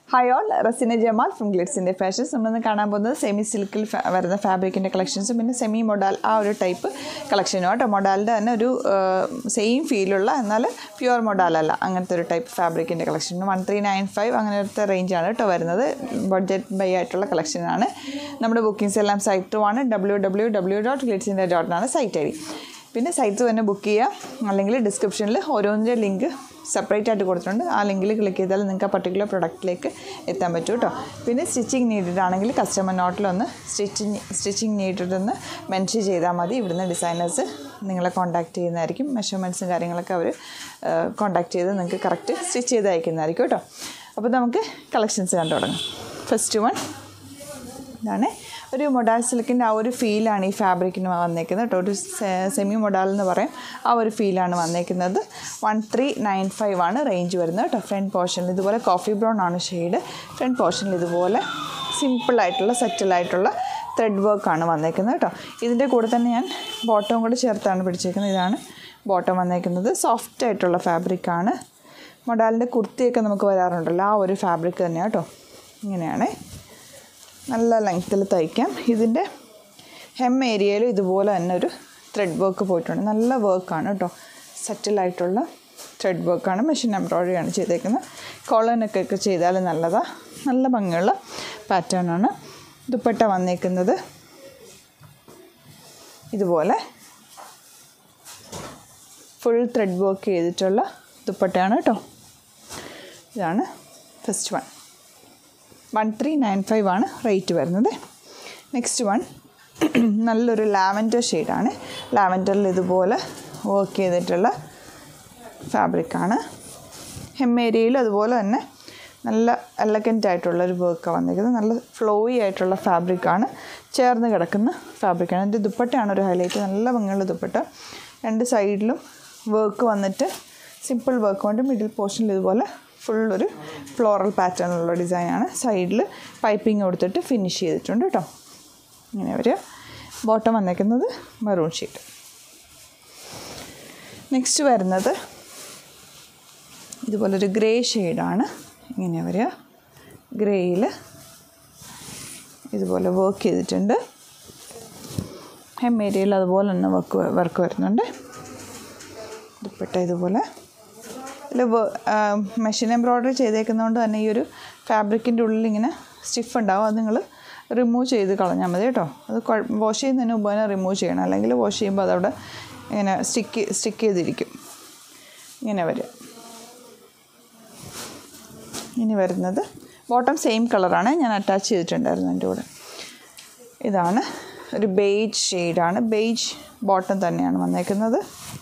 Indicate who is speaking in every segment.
Speaker 1: hi all Rasina Jamal from ഗ്ലിറ്റ്സിൻ്റെ fashions നമ്മളിന്ന് കാണാൻ പോകുന്നത് സെമി സിൽക്കിൽ വരുന്ന ഫാബ്രിക്കിൻ്റെ കളക്ഷൻസും പിന്നെ സെമി മൊഡാൽ ആ ഒരു ടൈപ്പ് കളക്ഷനും കേട്ടോ മൊഡാലിൻ്റെ തന്നെ ഒരു സെയിം ഫീലുള്ള എന്നാൽ പ്യുവർ മൊഡാലല്ല അങ്ങനത്തെ ഒരു ടൈപ്പ് ഫാബ്രിക്കിൻ്റെ collection one three nine five അങ്ങനത്തെ റേഞ്ചാണ് കേട്ടോ വരുന്നത് ബഡ്ജറ്റ് ബൈ ആയിട്ടുള്ള കളക്ഷനാണ് നമ്മുടെ ബുക്കിംഗ്സ് എല്ലാം സൈറ്റ് ആണ് ഡബ്ല്യൂ ഡബ്ല്യൂ ഡബ്ല്യൂ ഡോട്ട് ഗ്ലിറ്റ്സിൻ്റെ ഡോട്ടിനാണ് സൈറ്റ് ഐ ഡി പിന്നെ സൈറ്റ് തന്നെ ബുക്ക് ചെയ്യുക അല്ലെങ്കിൽ ഡിസ്ക്രിപ്ഷനിൽ ഓരോന്നിൻ്റെ ലിങ്ക് സെപ്പറേറ്റ് ആയിട്ട് കൊടുത്തിട്ടുണ്ട് ആ ലിങ്കിൽ ക്ലിക്ക് ചെയ്താൽ നിങ്ങൾക്ക് ആ പർട്ടിക്കുലർ പ്രൊഡക്റ്റിലേക്ക് എത്താൻ പറ്റും കേട്ടോ പിന്നെ സ്റ്റിച്ചിങ് നീഡഡ് ആണെങ്കിൽ കസ്റ്റമർ നോട്ടിലൊന്ന് സ്റ്റിച്ചിങ് സ്റ്റിച്ചിങ് നീഡഡ് എന്ന് മെൻഷൻ ചെയ്താൽ മതി ഇവിടുന്ന് ഡിസൈനേഴ്സ് നിങ്ങളെ കോൺടാക്ട് ചെയ്യുന്നതായിരിക്കും മെഷർമെൻറ്റ്സും കാര്യങ്ങളൊക്കെ അവർ കോൺടാക്ട് ചെയ്ത് നിങ്ങൾക്ക് കറക്റ്റ് സ്റ്റിച്ച് ചെയ്ത് അയക്കുന്നതായിരിക്കും കേട്ടോ അപ്പോൾ നമുക്ക് കളക്ഷൻസ് കണ്ടു തുടങ്ങാം ഫസ്റ്റ് വൺ ഇതാണ് ഒരു മൊഡാൽ സിൽക്കിൻ്റെ ആ ഒരു ഫീലാണ് ഈ ഫാബ്രിക്കിന് വന്നേക്കുന്നത് കേട്ടോ ഒരു സെമി മൊഡാൽ എന്ന് പറയും ആ ഒരു ഫീലാണ് വന്നേക്കുന്നത് വൺ ത്രീ നയൻ ഫൈവ് ആണ് റേഞ്ച് വരുന്നത് കേട്ടോ ഫ്രണ്ട് പോർഷനിൽ ഇതുപോലെ കോഫി ബ്രൗൺ ആണ് ഷെയ്ഡ് ഫ്രണ്ട് പോർഷനിൽ ഇതുപോലെ സിമ്പിളായിട്ടുള്ള സെറ്റിലായിട്ടുള്ള ത്രെഡ് വർക്കാണ് വന്നേക്കുന്നത് കേട്ടോ ഇതിൻ്റെ കൂടെ തന്നെ ഞാൻ ബോട്ടവും കൂടെ ചേർത്താണ് പിടിച്ചേക്കുന്നത് ഇതാണ് ബോട്ടം വന്നേക്കുന്നത് സോഫ്റ്റ് ആയിട്ടുള്ള ഫാബ്രിക്കാണ് മൊഡാലിൻ്റെ കുർത്തിയൊക്കെ നമുക്ക് വരാറുണ്ടല്ലോ ആ ഒരു ഫാബ്രിക് തന്നെയാണ് കേട്ടോ ഇങ്ങനെയാണ് നല്ല ലെങ്ത്തിൽ തയ്ക്കാം ഇതിൻ്റെ ഹെം ഏരിയയിൽ ഇതുപോലെ തന്നെ ഒരു ത്രെഡ് വർക്ക് പോയിട്ടുണ്ട് നല്ല വർക്കാണ് കേട്ടോ സെറ്റിലായിട്ടുള്ള ത്രെഡ് വർക്കാണ് മെഷീൻ എംബ്രോയ്ഡറിയാണ് ചെയ്തേക്കുന്നത് കോളനൊക്കെ ഒക്കെ ചെയ്താൽ നല്ലതാണ് നല്ല ഭംഗിയുള്ള പാറ്റേൺ ആണ് ദുപ്പട്ട വന്നേക്കുന്നത് ഇതുപോലെ ഫുൾ ത്രെഡ് വർക്ക് ചെയ്തിട്ടുള്ള ദുപ്പട്ടയാണ് കേട്ടോ ഇതാണ് first one one three nine five ആണ് റേറ്റ് വരുന്നത് നെക്സ്റ്റ് വൺ നല്ലൊരു ലാവൻഡർ ഷെയ്ഡാണ് ലാവൻഡറിൽ ഇതുപോലെ വർക്ക് ചെയ്തിട്ടുള്ള ഫാബ്രിക്കാണ് ഹെം ഏരിയയിലും അതുപോലെ തന്നെ നല്ല എലഗൻ്റ് ആയിട്ടുള്ളൊരു വർക്കാണ് വന്നിരിക്കുന്നത് നല്ല ഫ്ലോയി ആയിട്ടുള്ള ഫാബ്രിക്കാണ് ചേർന്ന് കിടക്കുന്ന ഫാബ്രിക്കാണ് ഇതിൻ്റെ ദുപ്പട്ടയാണ് ഒരു ഹൈലൈറ്റ് നല്ല ഭംഗിയുള്ള ദുപ്പട്ട രണ്ട് സൈഡിലും വർക്ക് വന്നിട്ട് സിമ്പിൾ വർക്ക് കൊണ്ട് മിഡിൽ പോർഷനിൽ ഇതുപോലെ ഫുൾ ഒരു ഫ്ലോറൽ പാറ്റേണുള്ള ഡിസൈനാണ് സൈഡിൽ പൈപ്പിംഗ് കൊടുത്തിട്ട് ഫിനിഷ് ചെയ്തിട്ടുണ്ട് കേട്ടോ ഇങ്ങനെ വരിക ബോട്ടം വന്നേക്കുന്നത് മെറൂൺ ഷീറ്റ് നെക്സ്റ്റ് വരുന്നത് ഇതുപോലൊരു ഗ്രേ ഷെയ്ഡാണ് ഇങ്ങനെ വരിക ഗ്രേയിൽ ഇതുപോലെ വർക്ക് ചെയ്തിട്ടുണ്ട് ഹെം ഏരിയയിൽ അതുപോലെ തന്നെ വർക്ക് വർക്ക് വരുന്നുണ്ട് ദുപ്പട്ട ഇതുപോലെ ഇതിൽ മെഷീൻ എംബ്രോയ്ഡറി ചെയ്തേക്കുന്നതുകൊണ്ട് തന്നെ ഈ ഒരു ഫാബ്രിക്കിൻ്റെ ഉള്ളിൽ ഇങ്ങനെ സ്റ്റിഫ് ഉണ്ടാവും അത് നിങ്ങൾ റിമൂവ് ചെയ്ത് കളഞ്ഞാൽ മതി കേട്ടോ അത് വാഷ് ചെയ്യുന്നതിന് മുമ്പ് തന്നെ റിമൂവ് ചെയ്യണം അല്ലെങ്കിൽ വാഷ് ചെയ്യുമ്പോൾ അതവിടെ ഇങ്ങനെ സ്റ്റിക്ക് സ്റ്റിക്ക് ചെയ്തിരിക്കും ഇങ്ങനെ വരും ഇനി വരുന്നത് ബോട്ടം സെയിം കളറാണ് ഞാൻ അറ്റാച്ച് ചെയ്തിട്ടുണ്ടായിരുന്നു എൻ്റെ കൂടെ ഇതാണ് ഒരു ബെയ്ജ് ഷെയ്ഡാണ് ബെയ്ജ് ബോട്ടം തന്നെയാണ് വന്നേക്കുന്നത്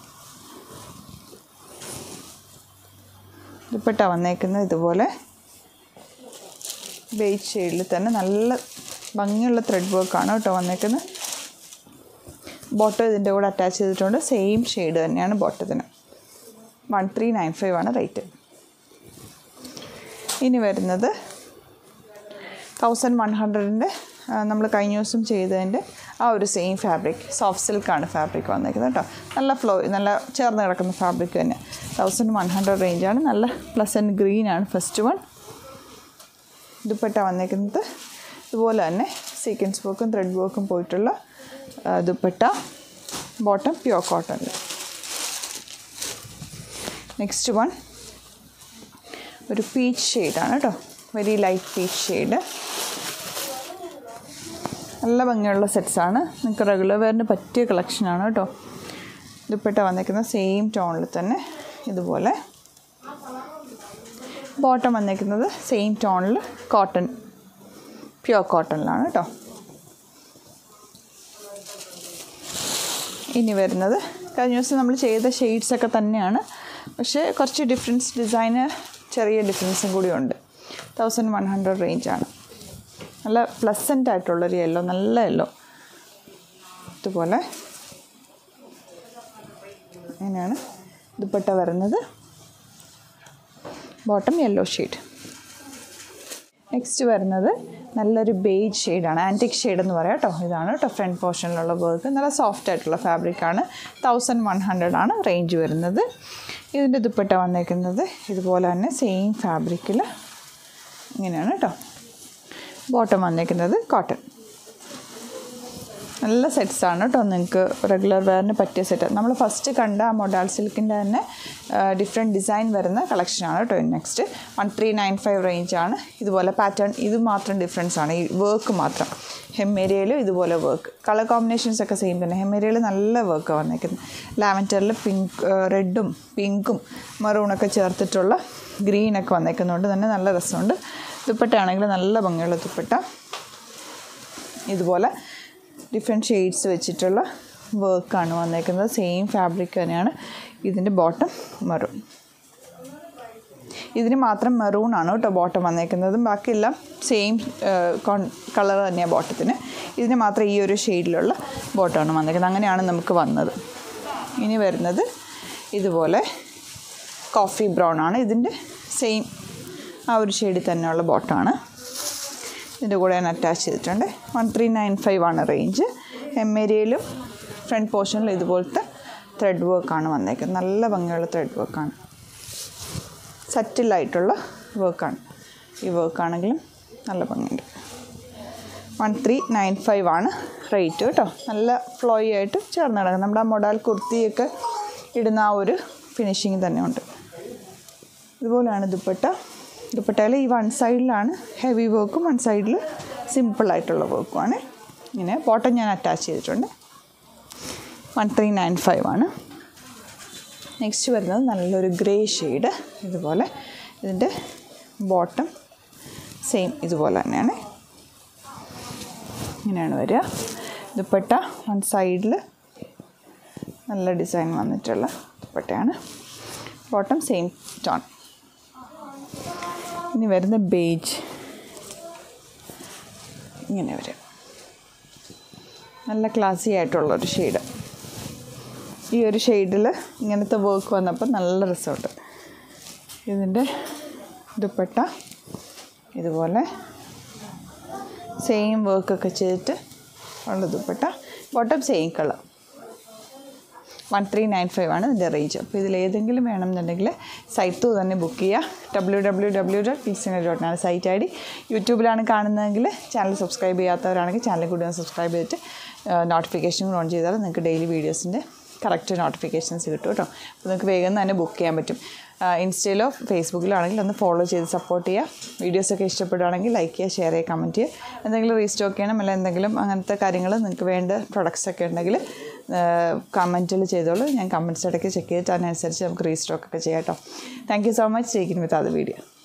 Speaker 1: ദുപ്പട്ട വന്നേക്കുന്നത് ഇതുപോലെ ബേജ് ഷെയ്ഡിൽ തന്നെ നല്ല ഭംഗിയുള്ള ത്രെഡ് വർക്കാണ് കേട്ടോ വന്നേക്കുന്നത് ബോട്ടം ഇതിൻ്റെ കൂടെ അറ്റാച്ച് ചെയ്തിട്ടുണ്ട് സെയിം ഷെയ്ഡ് തന്നെയാണ് ബോട്ടത്തിന് വൺ ത്രീ നയൻ ഫൈവ് ആണ് റേറ്റ് ഇനി വരുന്നത് തൗസൻഡ് വൺ ഹൺഡ്രഡിൻ്റെ നമ്മൾ കഴിഞ്ഞ ദിവസം ചെയ്തതിൻ്റെ ആ ഒരു സെയിം ഫാബ്രിക് സോഫ്റ്റ് സിൽക്കാണ് ഫാബ്രിക് വന്നിരിക്കുന്നത് കേട്ടോ നല്ല ഫ്ലോ നല്ല ചേർന്ന് കിടക്കുന്ന ഫാബ്രിക് തന്നെ തൗസൻഡ് വൺ ഹൺഡ്രഡ് റേഞ്ചാണ് നല്ല പ്ലസൻറ്റ് ഗ്രീൻ ആണ് ഫസ്റ്റ് വൺ ദുപ്പട്ട വന്നിരിക്കുന്നത് ഇതുപോലെ തന്നെ സീക്വൻസ് വർക്കും ത്രെഡ് വർക്കും പോയിട്ടുള്ള ദുപ്പട്ട ബോട്ടം പ്യുവർ കോട്ടണിൽ നെക്സ്റ്റ് വൺ ഒരു പീച്ച് ഷെയ്ഡാണ് കേട്ടോ വെരി ലൈറ്റ് പീച്ച് ഷെയ്ഡ് നല്ല ഭംഗിയുള്ള സെറ്റ്സാണ് നിങ്ങൾക്ക് റെഗുലർ വെയറിന് പറ്റിയ കളക്ഷനാണ് കേട്ടോ ദുപ്പട്ട വന്നേക്കുന്ന സെയിം ടോണിൽ തന്നെ ഇതുപോലെ ബോട്ടം വന്നേക്കുന്നത് സെയിം ടോണിൽ കോട്ടൺ പ്യുവർ കോട്ടണിലാണ് കേട്ടോ ഇനി വരുന്നത് കഴിഞ്ഞ ദിവസം നമ്മൾ ചെയ്ത ഷെയ്ഡ്സൊക്കെ തന്നെയാണ് പക്ഷേ കുറച്ച് ഡിഫറൻസ് ഡിസൈന് ചെറിയ ഡിഫറൻസും കൂടി ഉണ്ട് തൗസൻഡ് വൺ ഹൺഡ്രഡ് റേഞ്ചാണ് നല്ല പ്ലസൻ്റ് ആയിട്ടുള്ളൊരു യെല്ലോ നല്ല യെല്ലോ ഇതുപോലെ അങ്ങനെയാണ് ദുപ്പട്ട വരുന്നത് ബോട്ടം യെല്ലോ ഷെയ്ഡ് നെക്സ്റ്റ് വരുന്നത് നല്ലൊരു ബേജ് ഷെയ്ഡാണ് ആൻറ്റിക് ഷെയ്ഡ് എന്ന് പറയാം കേട്ടോ ഇതാണ് കേട്ടോ ഫ്രണ്ട് പോർഷനിലുള്ള വർക്ക് നല്ല സോഫ്റ്റ് ആയിട്ടുള്ള ഫാബ്രിക്കാണ് തൗസൻഡ് വൺ ഹൺഡ്രഡ് ആണ് റേഞ്ച് വരുന്നത് ഇതിൻ്റെ ദുപ്പട്ട വന്നേക്കുന്നത് ഇതുപോലെ തന്നെ സെയിം ഫാബ്രിക്കിൽ ഇങ്ങനെയാണ് കേട്ടോ ബോട്ടം വന്നേക്കുന്നത് കോട്ടൺ നല്ല സെറ്റ്സാണ് കേട്ടോ നിങ്ങൾക്ക് റെഗുലർ വെയറിന് പറ്റിയ സെറ്റ് നമ്മൾ ഫസ്റ്റ് കണ്ട ആ മൊഡാൾ സിൽക്കിൻ്റെ തന്നെ ഡിഫറെൻറ്റ് ഡിസൈൻ വരുന്ന കളക്ഷനാണ് കേട്ടോ next one three nine five റേഞ്ചാണ് ഇതുപോലെ പാറ്റേൺ ഇത് മാത്രം ഡിഫറൻസ് ആണ് ഈ വർക്ക് മാത്രം ഹെമ്മേരിയയിലും ഇതുപോലെ വർക്ക് കളർ കോമ്പിനേഷൻസ് ഒക്കെ സെയിം തന്നെ ഹെമ്മേരിയയിൽ നല്ല വർക്ക് വന്നേക്കുന്നത് ലാവൻഡറിൽ പിങ്ക് റെഡും പിങ്കും മറൂണൊക്കെ ചേർത്തിട്ടുള്ള ഗ്രീനൊക്കെ വന്നേക്കുന്നതുകൊണ്ട് തന്നെ നല്ല രസമുണ്ട് ദുപ്പട്ടയാണെങ്കിൽ നല്ല ഭംഗിയുള്ള ദുപ്പട്ട ഇതുപോലെ ഡിഫറെൻറ്റ് ഷെയ്ഡ്സ് വെച്ചിട്ടുള്ള വർക്കാണ് വന്നേക്കുന്നത് സെയിം ഫാബ്രിക് തന്നെയാണ് ഇതിൻ്റെ ബോട്ടം മെറൂൺ ഇതിന് മാത്രം മെറൂൺ ആണ് കേട്ടോ ബോട്ടം വന്നേക്കുന്നത് ബാക്കിയെല്ലാം സെയിം കളർ തന്നെയാണ് ബോട്ടത്തിന് ഇതിന് മാത്രം ഈ ഒരു ഷെയ്ഡിലുള്ള ബോട്ടമാണ് വന്നേക്കുന്നത് അങ്ങനെയാണ് നമുക്ക് വന്നത് ഇനി വരുന്നത് ഇതുപോലെ കോഫി ബ്രൗൺ ആണ് ഇതിൻ്റെ സെയിം ആ ഒരു ഷെയ്ഡിൽ തന്നെയുള്ള ബോട്ടമാണ് ഇതിൻ്റെ കൂടെ ഞാൻ അറ്റാച്ച് ചെയ്തിട്ടുണ്ട് വൺ ത്രീ നയൻ ഫൈവ് ആണ് റേഞ്ച് എമ്മേരിയയിലും ഫ്രണ്ട് പോർഷനിലും ഇതുപോലത്തെ ത്രെഡ് വർക്കാണ് വന്നേക്കുന്നത് നല്ല ഭംഗിയുള്ള ത്രെഡ് വർക്കാണ് സറ്റിലായിട്ടുള്ള വർക്കാണ് ഈ വർക്കാണെങ്കിലും നല്ല ഭംഗിയുണ്ട് വൺ ത്രീ നയൻ ഫൈവ് ആണ് റേറ്റ് കേട്ടോ നല്ല ഫ്ലോയി ആയിട്ട് ചേർന്ന് കിടക്കും നമ്മുടെ ആ മൊഡാൽ കുർത്തിയൊക്കെ ഇടുന്ന ആ ഒരു ഫിനിഷിങ് തന്നെ ഉണ്ട് ഇതുപോലെയാണ് ദുപ്പട്ട ദുപ്പട്ടയിൽ ഈ വൺ സൈഡിലാണ് ഹെവി വർക്കും വൺ സൈഡിൽ സിമ്പിളായിട്ടുള്ള വർക്കുമാണ് ഇങ്ങനെ ബോട്ടം ഞാൻ അറ്റാച്ച് ചെയ്തിട്ടുണ്ട് വൺ ത്രീ നയൻ ഫൈവ് ആണ് നെക്സ്റ്റ് വരുന്നത് നല്ലൊരു ഗ്രേ ഷെയ്ഡ് ഇതുപോലെ ഇതിൻ്റെ ബോട്ടം സെയിം ഇതുപോലെ തന്നെയാണ് ഇങ്ങനെയാണ് വരിക ദുപ്പട്ട വൺ സൈഡിൽ നല്ല ഡിസൈൻ വന്നിട്ടുള്ള ദുപ്പട്ടയാണ് ബോട്ടം സെയിം ടോൺ ഇനി വരുന്ന ബേജ് ഇങ്ങനെ വരും നല്ല ക്ലാസി ആയിട്ടുള്ളൊരു ഷെയ്ഡ് ഈ ഒരു ഷെയ്ഡിൽ ഇങ്ങനത്തെ വർക്ക് വന്നപ്പോൾ നല്ല രസമുണ്ട് ഇതിൻ്റെ ദുപ്പട്ട ഇതുപോലെ സെയിം വർക്കൊക്കെ ചെയ്തിട്ട് ഉള്ള ദുപ്പട്ട bottom same colour one three nine five ആണ് ഇതിൻ്റെ റേഞ്ച് അപ്പോൾ ഇതിൽ ഏതെങ്കിലും വേണമെന്നുണ്ടെങ്കിൽ സൈറ്റ് ത്രൂ തന്നെ ബുക്ക് ചെയ്യുക ഡബ്ല്യൂ ഡബ്ല്യൂ ഡബ്ല്യൂ ഡോട്ട് കിൽസിന ഡോട്ട് ആണ് സൈറ്റ് ഐ ഡി യൂട്യൂബിലാണ് കാണുന്നതെങ്കിൽ ചാനൽ സബ്സ്ക്രൈബ് ചെയ്യാത്തവരാണെങ്കിൽ ചാനൽ കൂടി ഒന്ന് സബ്സ്ക്രൈബ് ചെയ്തിട്ട് നോട്ടിഫിക്കേഷൻ ഓൺ ചെയ്താൽ നിങ്ങൾക്ക് ഡെയിലി വീഡിയോസിൻ്റെ കറക്റ്റ് നോട്ടിഫിക്കേഷൻസ് കിട്ടും കേട്ടോ അപ്പോൾ നിങ്ങൾക്ക് വേഗം തന്നെ ബുക്ക് ചെയ്യാൻ പറ്റും ഇൻസ്റ്റയിലോ ഫേസ്ബുക്കിലോ ആണെങ്കിൽ ഒന്ന് ഫോളോ ചെയ്ത് സപ്പോർട്ട് ചെയ്യുക വീഡിയോസൊക്കെ ഇഷ്ടപ്പെടുകയാണെങ്കിൽ ലൈക്ക് ചെയ്യുക ഷെയർ ചെയ്യുക കമൻറ്റ് ചെയ്യുക എന്തെങ്കിലും റീസ്റ്റോക്ക് ചെയ്യണം അല്ലെങ്കിൽ എന്തെങ്കിലും അങ്ങനത്തെ കാര്യങ്ങൾ നിങ്ങൾക്ക് വേണ്ട പ്രൊഡക്ട്സ് ഒക്കെ ഉണ്ടെങ്കിൽ കമൻറ്റിൽ ചെയ്തോളൂ ഞാൻ കമൻറ്റ്സ് ഇടയ്ക്ക് ചെക്ക് ചെയ്തിട്ട് അതിനനുസരിച്ച് നമുക്ക് റീസ്റ്റോക്ക് ഒക്കെ ചെയ്യാം കേട്ടോ thank you so much taking with അത് വീഡിയോ